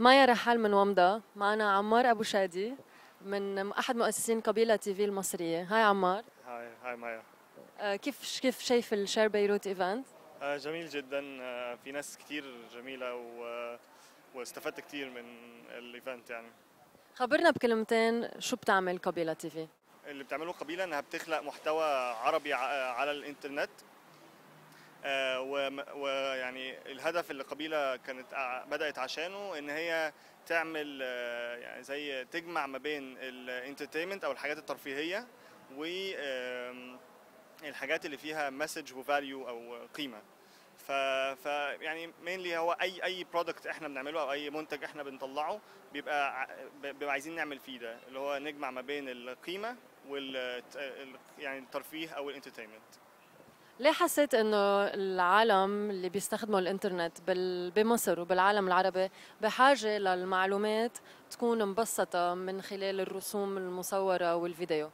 مايا رحال من ومضة معنا عمار أبو شادي من أحد مؤسسين قبيلة تي في المصرية هاي عمار هاي هاي مايا آه، كيف كيف شايف الشير بيروت ايفنت؟ آه، جميل جدا آه، في ناس كتير جميلة و... واستفدت كتير من الايفنت يعني خبرنا بكلمتين شو بتعمل قبيلة تي في؟ اللي بتعمله قبيلة انها بتخلق محتوى عربي ع- على الانترنت آه، وم- ويعني الهدف اللي قبيلة كانت ع- بدأت عشانه ان هي تعمل آه، يعني زي تجمع ما بين الانترتينمنت او الحاجات الترفيهية و آم، الحاجات اللي فيها مسج وفاليو او قيمة ف, ف يعني مينلي هو اي اي برودكت احنا بنعمله او اي منتج احنا بنطلعه بيبقى ع- بيبقى عايزين نعمل فيه ده اللي هو نجمع ما بين القيمه وال ال- يعني الترفيه او الانترتينمنت ليه حسيت انه العالم اللي بيستخدموا الانترنت بال- بمصر وبالعالم العربي بحاجة للمعلومات تكون مبسطة من خلال الرسوم المصورة والفيديو؟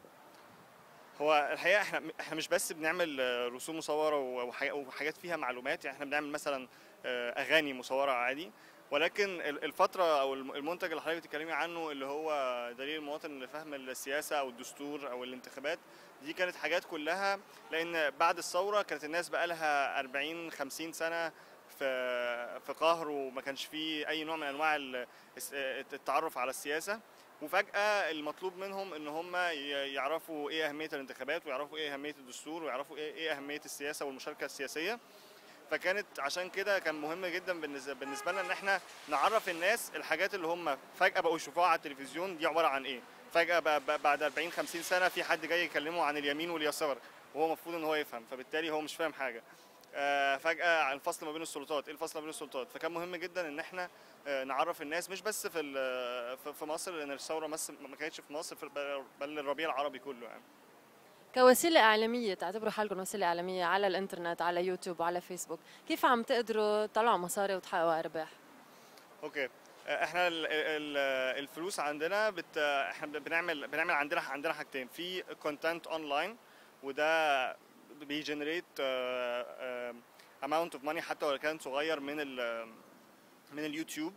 هو الحقيقه احنا احنا مش بس بنعمل آه، رسوم مصوره وح- وحاجات فيها معلومات يعني احنا بنعمل مثلا آه، اغاني مصوره عادي ولكن ال- الفتره او الم- المنتج اللي حضرتك بتتكلمي عنه اللي هو دليل المواطن اللي فاهم السياسه او الدستور او الانتخابات دي كانت حاجات كلها لان بعد الثوره كانت الناس بقى لها 40 50 سنه في في قهر وما كانش فيه اي نوع من انواع ال- الس- التعرف على السياسه وفجأة المطلوب منهم ان هم ي- يعرفوا ايه اهمية الانتخابات ويعرفوا ايه اهمية الدستور ويعرفوا ايه ايه اهمية السياسة والمشاركة السياسية فكانت عشان كده كان مهم جدا بالنسبة بالنسبة لنا ان احنا نعرف الناس الحاجات اللي هم فجأة بقوا يشوفوها على التلفزيون دي عبارة عن ايه فجأة بقى بقى بعد 40 50 سنة في حد جاي يكلمه عن اليمين واليسار وهو المفروض ان هو يفهم فبالتالي هو مش فاهم حاجة آه، فجأة عن الفصل ما بين السلطات، ايه الفصل ما بين السلطات؟ فكان مهم جدا ان احنا آه، نعرف الناس مش بس في ال- في- في مصر لان الثوره مس- ما كانتش في مصر في- بل- بل الربيع العربي كله يعني كوسيلة إعلامية تعتبروا حالكم وسيلة إعلامية على الإنترنت على يوتيوب وعلى فيسبوك كيف عم تقدروا تطلعوا مصاري وتحققوا أرباح؟ اوكي آه، احنا ال- ال- الفلوس عندنا بت احنا بنعمل بنعمل عندنا عندنا حاجتين في كونتنت اونلاين وده بيجنريت اماونت اوف ماني حتى لو كان صغير من ال من اليوتيوب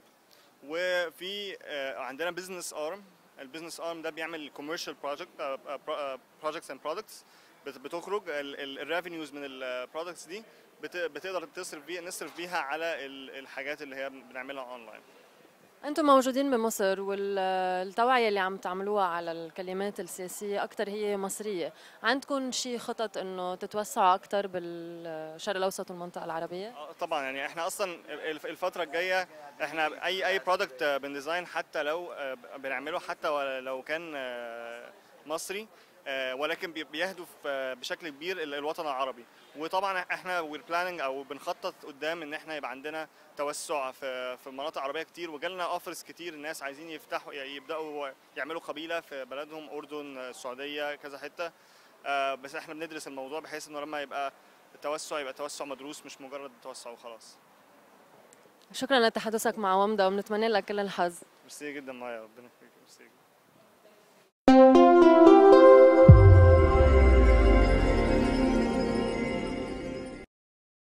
وفي آه، عندنا بزنس ارم البزنس ارم ده بيعمل كوميرشال بروجكت بروجكتس اند برودكتس بتخرج الريفينيوز من البرودكتس دي بت- بتقدر تصرف بيها نصرف بيها على ال- الحاجات اللي هي بنعملها اونلاين أنتم موجودين بمصر والتوعية اللي عم تعملوها على الكلمات السياسية أكثر هي مصرية عندكم شي خطط أنه تتوسعوا أكثر بالشرق الأوسط والمنطقة العربية؟ آه، طبعا يعني احنا اصلا الف- الفتره الجايه احنا اي اي برودكت بنديزاين حتى لو آه، بنعمله حتى لو كان آه، مصري آه، ولكن بي- بيهدف آه، بشكل كبير ال- الوطن العربي وطبعا احنا وير بلاننج او بنخطط قدام ان احنا يبقى عندنا توسع في في مناطق عربيه كتير وجالنا اوفرز كتير الناس عايزين يفتحوا يبداوا يعملوا قبيله في بلدهم اردن السعوديه كذا حته آه، بس احنا بندرس الموضوع بحيث انه لما يبقى التوسع يبقى توسع مدروس مش مجرد توسع وخلاص شكرا لتحدثك مع ومضة وبنتمنى لك كل الحظ ميرسي جدا معايا ربنا يخليك ميرسي جدا